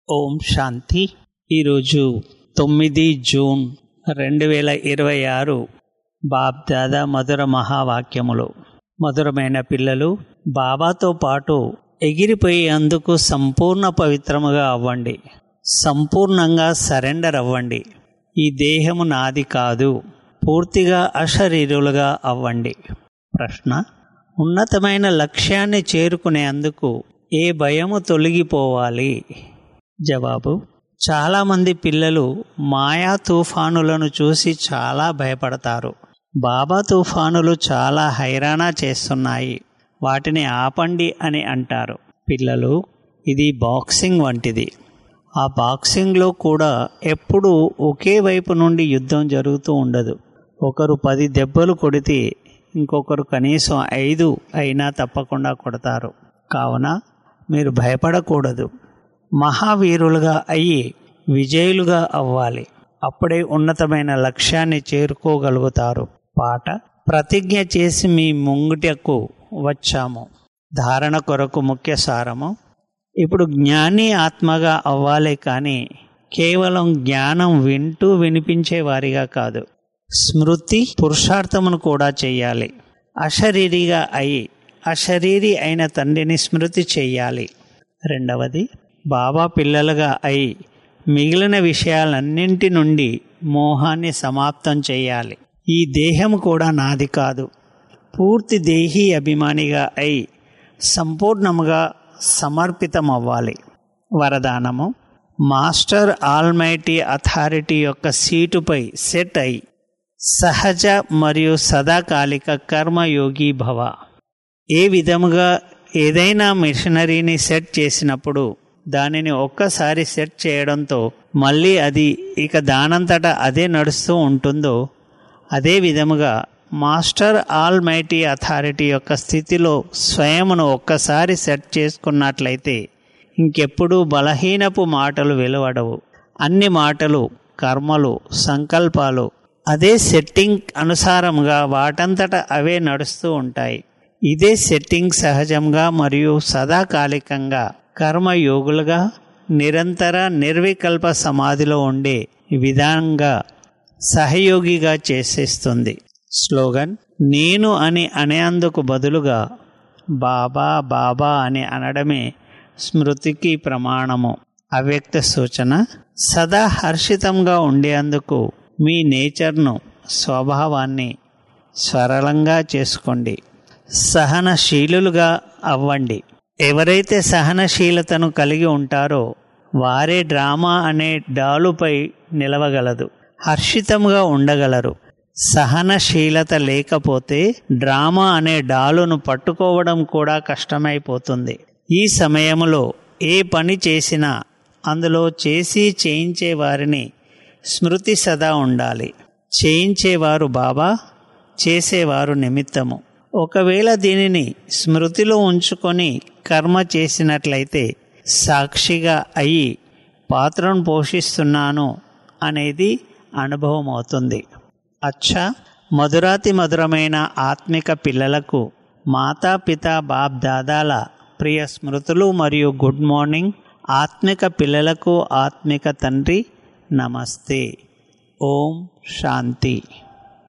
ఓం శాంతి ఈరోజు తొమ్మిది జూన్ రెండు వేల ఇరవై ఆరు బాబ్దాదా మధుర మహావాక్యములు మధురమైన పిల్లలు బాబాతో పాటు ఎగిరిపోయేందుకు సంపూర్ణ పవిత్రముగా అవ్వండి సంపూర్ణంగా సరెండర్ అవ్వండి ఈ దేహము నాది కాదు పూర్తిగా అశరీరులుగా అవ్వండి ప్రశ్న ఉన్నతమైన లక్ష్యాన్ని చేరుకునేందుకు ఏ భయము తొలగిపోవాలి జవాబు చాలామంది పిల్లలు మాయా తుఫానులను చూసి చాలా భయపడతారు బాబా తుఫానులు చాలా హైరాణా చేస్తున్నాయి వాటిని ఆపండి అని అంటారు పిల్లలు ఇది బాక్సింగ్ వంటిది ఆ బాక్సింగ్లో కూడా ఎప్పుడూ ఒకే వైపు నుండి యుద్ధం జరుగుతూ ఉండదు ఒకరు పది దెబ్బలు కొడితే ఇంకొకరు కనీసం ఐదు అయినా తప్పకుండా కొడతారు కావున మీరు భయపడకూడదు మహావీరులుగా అయ్యి విజయులుగా అవ్వాలి అప్పుడే ఉన్నతమైన లక్ష్యాన్ని చేరుకోగలుగుతారు పాట ప్రతిజ్ఞ చేసి మీ ముంగిటకు వచ్చాము ధారణ కొరకు ముఖ్య సారము ఇప్పుడు జ్ఞాని ఆత్మగా అవ్వాలి కానీ కేవలం జ్ఞానం వింటూ వినిపించే వారిగా కాదు స్మృతి పురుషార్థమును కూడా చేయాలి అశరీరిగా అయి అశరీరి అయిన తండ్రిని స్మృతి చెయ్యాలి రెండవది బాబా పిల్లలుగా అయి మిగిలిన విషయాలన్నింటి నుండి మోహాన్ని సమాప్తం చేయాలి ఈ దేహం కూడా నాది కాదు పూర్తి దేహీ అభిమానిగా అయి సంపూర్ణముగా సమర్పితమవ్వాలి వరదానము మాస్టర్ ఆల్మైటీ అథారిటీ యొక్క సీటుపై సెట్ అయి సహజ మరియు సదాకాలిక కర్మయోగి భవ ఏ విధముగా ఏదైనా మిషనరీని సెట్ చేసినప్పుడు దానిని ఒక్కసారి సెట్ చేయడంతో మళ్ళీ అది ఇక దానంతట అదే నడుస్తూ ఉంటుందో అదే విధముగా మాస్టర్ ఆల్ మైటీ అథారిటీ యొక్క స్థితిలో స్వయమును ఒక్కసారి సెట్ చేసుకున్నట్లయితే ఇంకెప్పుడూ బలహీనపు మాటలు వెలువడవు అన్ని మాటలు కర్మలు సంకల్పాలు అదే సెట్టింగ్ అనుసారంగా వాటంతట అవే నడుస్తూ ఉంటాయి ఇదే సెట్టింగ్ సహజంగా మరియు సదాకాలికంగా కర్మయోగులుగా నిరంతర నిర్వికల్ప సమాధిలో ఉండే విధానంగా సహయోగిగా చేసేస్తుంది స్లోగన్ నేను అని అనేందుకు బదులుగా బాబా బాబా అని అనడమే స్మృతికి ప్రమాణము అవ్యక్త సూచన సదా హర్షితంగా ఉండేందుకు మీ నేచర్ను స్వభావాన్ని సరళంగా చేసుకోండి సహనశీలులుగా అవ్వండి ఎవరైతే సహనశీలతను కలిగి ఉంటారో వారే డ్రామా అనే డాలుపై నిలవగలదు హర్షితంగా ఉండగలరు సహనశీలత లేకపోతే డ్రామా అనే డాలును పట్టుకోవడం కూడా కష్టమైపోతుంది ఈ సమయంలో ఏ పని చేసినా అందులో చేసి చేయించే వారిని స్మృతి సదా ఉండాలి చేయించేవారు బాబా చేసేవారు నిమిత్తము ఒకవేళ దీనిని స్మృతిలో ఉంచుకొని కర్మ చేసినట్లయితే సాక్షిగా అయి పాత్రను పోషిస్తున్నాను అనేది అనుభవం అవుతుంది అచ్చా మధురాతి మధురమైన ఆత్మిక పిల్లలకు మాతాపిత బాప్ దాదాల ప్రియ స్మృతులు మరియు గుడ్ మార్నింగ్ ఆత్మిక పిల్లలకు ఆత్మిక తండ్రి నమస్తే ఓం శాంతి